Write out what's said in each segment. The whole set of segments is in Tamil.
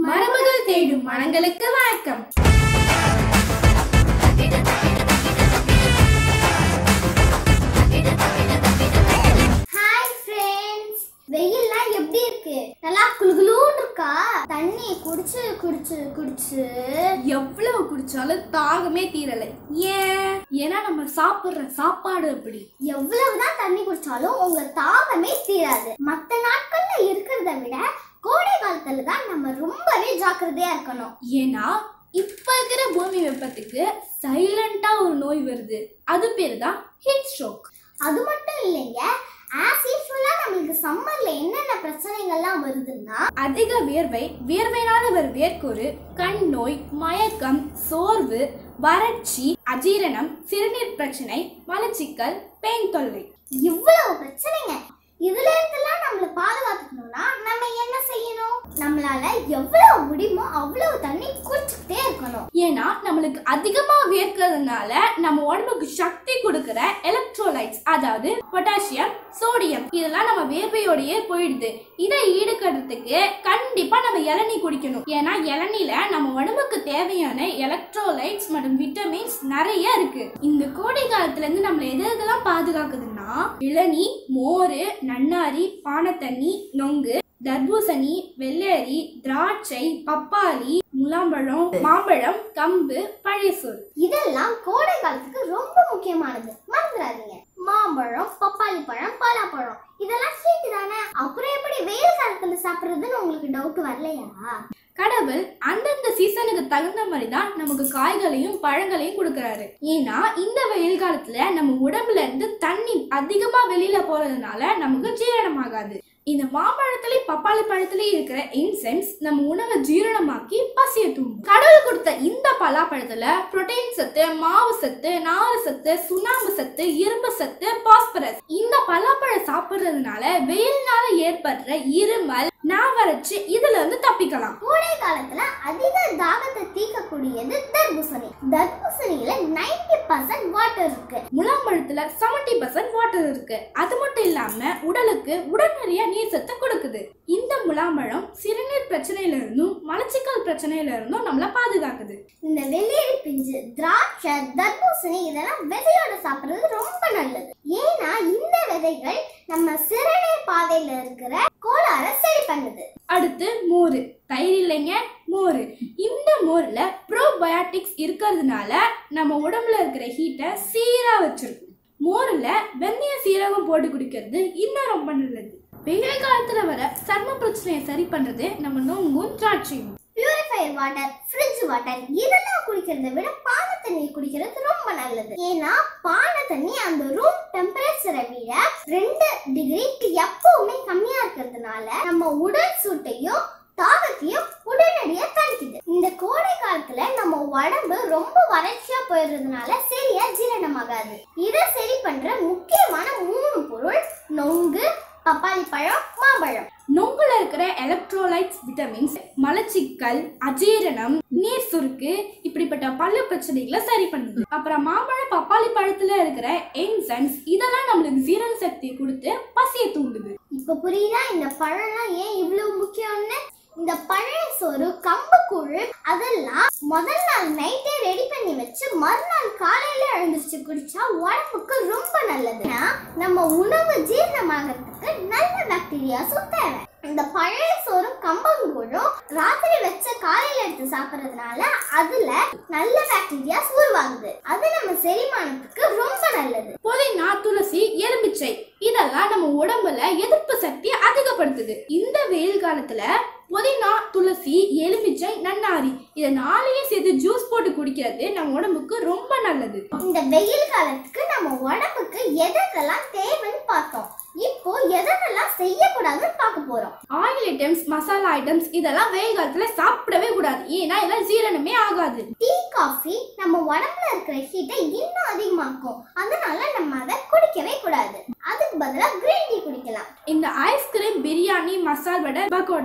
மரபுகள் தேடும் மனங்களுக்கு வணக்கம் ஹாய் ஃப்ரெண்ட்ஸ் வெயில்லாம் எப்படி இருக்கு நல்லா குளுகுளுன்னு இருக்கா தண்ணி குடிச்சு குடிச்சு குடிச்சு எவ்வளவு குடிச்சாலும் தாகமே தீரலை ஏன் ஏன்னா நம்ம சாப்பிடுற சாப்பாடு அப்படி எவ்வளவுதான் தண்ணி குடிச்சாலும் உங்க தாகமே தீராது மத்த நாட்கள்ல இருக்கிறத விட கோடை காலத்துல தான் நம்ம ரொம்பவே ஜாக்கிரதையா இருக்கணும் ஏன்னா இப்ப இருக்கிற பூமி வெப்பத்துக்கு சைலண்டா ஒரு நோய் வருது அது பேரு தான் ஹீட் ஸ்ட்ரோக் அது மட்டும் இல்லைங்க ஆஸ் யூஸ்வலா நம்மளுக்கு சம்மர்ல என்னென்ன பிரச்சனைகள்லாம் வருதுன்னா அதிக வியர்வை வியர்வையினால வரும் வேர்க்கூறு கண் நோய் மயக்கம் சோர்வு வறட்சி அஜீரணம் சிறுநீர் பிரச்சனை மலச்சிக்கல் பெயின் தொல்லை இவ்வளவு பிரச்சனைங்க இதுல இருந்தெல்லாம் நம்மள பாதுகாத்துக்கணும்னா நம்ம என்ன செய்யணும் நம்மளால எவ்வளவு முடியுமோ அவ்வளவு தண்ணி குடிச்சுக்கிட்டே இருக்கணும் ஏன்னா நம்மளுக்கு அதிகமா வேர்க்கிறதுனால நம்ம உடம்புக்கு சக்தி கொடுக்கிற எலக்ட்ரோலைட்ஸ் அதாவது பொட்டாசியம் சோடியம் இதெல்லாம் நம்ம வேர்வையோடயே போயிடுது இதை ஈடுகட்டுறதுக்கு கண்டிப்பா நம்ம இளநீ குடிக்கணும் ஏன்னா இளநீல நம்ம உடம்புக்கு தேவையான எலக்ட்ரோலைட்ஸ் மற்றும் விட்டமின்ஸ் நிறைய இருக்கு இந்த கோடை காலத்துல இருந்து நம்மள எது எதெல்லாம் பாதுகாக்குதுன்னா இளநீ மோர் நன்னாரி பானத்தண்ணி நொங்கு தர்பூசணி வெள்ளரி திராட்சை பப்பாளி முலாம்பழம் மாம்பழம் கம்பு பழையசோறு இதெல்லாம் கோடை காலத்துக்கு ரொம்ப முக்கியமானது மறந்துடாதீங்க மாம்பழம் பப்பாளி பழம் பலாப்பழம் இதெல்லாம் ஹீட் தானே அப்புறம் எப்படி வெயில் காலத்துல சாப்பிடுறதுன்னு உங்களுக்கு டவுட் வரலையா கடவுள் அந்தந்த சீசனுக்கு தகுந்த மாதிரி தான் நமக்கு காய்களையும் பழங்களையும் கொடுக்கறாரு ஏன்னா இந்த வெயில் காலத்துல நம்ம உடம்புல இருந்து தண்ணி அதிகமா வெளியில போறதுனால நமக்கு ஜீரணமாகாது இந்த மாம்பழத்திலயும் பப்பாளி பழத்திலயும் இருக்கிற என்சைம்ஸ் நம்ம உணவை ஜீரணமாக்கி பசிய தூண்டும் கடவுள் கொடுத்த இந்த பலாப்பழத்துல புரோட்டீன் சத்து மாவு சத்து நாறு சத்து சுண்ணாம்பு சத்து இரும்பு சத்து பாஸ்பரஸ் இந்த பலாப்பழம் சாப்பிடுறதுனால வெயில்னால ஏற்படுற இருமல் நாவறட்சி இதுல இருந்து தப்பிக்கலாம் கோடை காலத்துல அதிக தாகத்தை தீர்க்கக்கூடியது தர்பூசணி தர்பூசணியில 90% பர்சன்ட் வாட்டர் இருக்கு முலாம்பழத்துல செவன்டி பர்சன்ட் வாட்டர் இருக்கு அது மட்டும் இல்லாம உடலுக்கு உடனடியா நீர் சத்து கொடுக்குது இந்த முலாம்பழம் சிறுநீர் பிரச்சனையில இருந்தும் மலச்சிக்கல் பிரச்சனையில இருந்தும் நம்மள பாதுகாக்குது இந்த வெள்ளரி பிஞ்சு திராட்சை தர்பூசணி இதெல்லாம் விதையோட சாப்பிடுறது ரொம்ப நல்லது ஏன்னா இந்த விதைகள் நம்ம சிறுநீர் பாதையில இருக்கிற கோளாற சரி பண்ணுது அடுத்து மோர் தயிர் இல்லைங்க மோர் இந்த மோர்ல ப்ரோபயாட்டிக்ஸ் இருக்கிறதுனால நம்ம உடம்புல இருக்கிற ஹீட்டை சீரா வச்சிருக்கும் மோர்ல வெந்தய சீரகம் போட்டு குடிக்கிறது இன்னும் ரொம்ப நல்லது வெயில் காலத்துல வர சர்ம பிரச்சனையை சரி பண்றது நம்ம நோங்கும் திராட்சையும் பியூரிஃபையர் வாட்டர் ஃப்ரிட்ஜ் வாட்டர் இதெல்லாம் குடிக்கிறத விட பானை தண்ணி குடிக்கிறது ரொம்ப நல்லது ஏன்னா பானை தண்ணி அந்த ரூம் டெம்பரேச்சரை விட ரெண்டு டிகிரிக்கு எப்பவுமே கம்மியா இருக்கிறதுனால நம்ம உடல் சூட்டையும் தாகத்தையும் உடனடியா தணிக்குது இந்த கோடை காலத்துல நம்ம உடம்பு ரொம்ப வறட்சியா போயிடுறதுனால சரியா ஜீரணமாகாது இதை சரி பண்ற முக்கியமான மூணு பொருள் நொங்கு பப்பாளி பழம் மாம்பழம் நொங்குல இருக்கிற எலக்ட்ரோலைட்ஸ் விட்டமின்ஸ் மலச்சிக்கல் அஜீரணம் நீர் சுருக்கு இப்படிப்பட்ட பல பிரச்சனைகளை சரி பண்ணுது அப்புறம் மாம்பழம் பப்பாளி பழத்துல இருக்கிற என்சைம்ஸ் இதெல்லாம் நம்மளுக்கு ஜீரண சக்தியை கொடுத்து பசியை தூண்டுது இப்ப புரியுதா இந்த பழம்லாம் ஏன் இவ்வளவு முக்கியம்னு இந்த பழைய சோறு கம்பு கூழ் அதெல்லாம் முதல் நாள் நைட்டே ரெடி பண்ணி வச்சு மறுநாள் காலையில எழுந்திருச்சு குடிச்சா உடம்புக்கு ரொம்ப நல்லது ஏன்னா, நம்ம உணவு ஜீரணமாகறதுக்கு நல்ல பாக்டீரியாஸும் தேவை இந்த பழைய சோறும் கம்பங்கூழும் ராத்திரி வச்ச காலையில எடுத்து சாப்பிடுறதுனால அதுல நல்ல பாக்டீரியாஸ் உருவாகுது அது நம்ம செரிமானத்துக்கு ரொம்ப நல்லது புதினா துளசி எலுமிச்சை இதெல்லாம் நம்ம உடம்புல எதிர்ப்பு சக்தியை அதிகப்படுத்துது இந்த வெயில் காலத்துல புதினா துளசி எலுமிச்சை நன்னாரி இதை நாளையே சேர்த்து ஜூஸ் போட்டு குடிக்கிறது நம்ம உடம்புக்கு ரொம்ப நல்லது இந்த வெயில் காலத்துக்கு நம்ம உடம்புக்கு எதெல்லாம் தேவைன்னு பார்த்தோம் இப்போ எதெல்லாம் செய்யக்கூடாதுன்னு பார்க்க போறோம் ஆயில் ஐட்டம்ஸ் மசாலா ஐட்டம்ஸ் இதெல்லாம் வெயில் காலத்துல சாப்பிடவே கூடாது ஏன்னா இதெல்லாம் ஜீரணமே ஆகாது டீ காஃபி நம்ம உடம்புல இருக்கிற ஹீட்டை இன்னும் அதிகமாக்கும் அதனால நம்ம அதை குடிக்கவே கூடாது அதுக்கு பதிலா கிரீன் டீ குடிக்கலாம் இந்த ஐஸ்கிரீம் பிரியாணி மசால் வடை பக்கோடா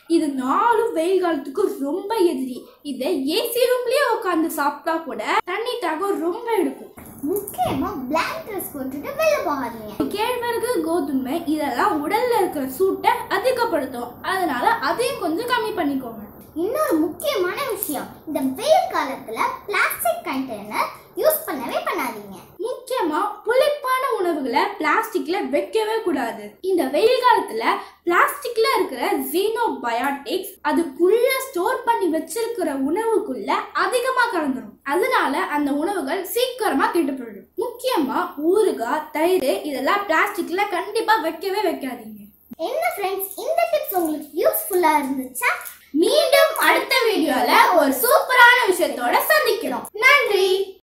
இது நாலும் வெயில் காலத்துக்கு ரொம்ப எதிரி இதை ஏசி ரூம்லயே உட்காந்து சாப்பிட்டா கூட தண்ணி தாகம் ரொம்ப எடுக்கும் முக்கியமா பிளாக் ட்ரெஸ் போட்டுட்டு வெளில போகாதீங்க கேழ்வரகு கோதுமை இதெல்லாம் உடல்ல இருக்கிற சூட்டை அதிகப்படுத்தும் அதனால அதையும் கொஞ்சம் கம்மி பண்ணிக்கோங்க இன்னொரு முக்கியமான விஷயம் இந்த வெயில் காலத்துல பிளாஸ்டிக் கண்டெய்னர் யூஸ் பண்ணவே பண்ணாதீங்க முக்கியமா புளிப்பான உணவுகளை பிளாஸ்டிக்ல வைக்கவே கூடாது இந்த வெயில் காலத்துல பிளாஸ்டிக்ல இருக்கிற ஜீனோபயாட்டிக்ஸ் அதுக்குள்ள ஸ்டோர் பண்ணி வச்சிருக்கிற உணவுக்குள்ள அதிகமா கலந்துரும் அதனால அந்த உணவுகள் சீக்கிரமா கெட்டு போயிடும் முக்கியமா ஊறுகாய் தயிர் இதெல்லாம் பிளாஸ்டிக்ல கண்டிப்பா வைக்கவே வைக்காதீங்க என்ன ஃப்ரெண்ட்ஸ் இந்த டிப்ஸ் உங்களுக்கு யூஸ்ஃபுல்லா இருந்துச்சா மீண்டும் அடுத்த வீடியோல ஒரு சூப்பரான விஷயத்தோட சந்திக்கிறோம் நன்றி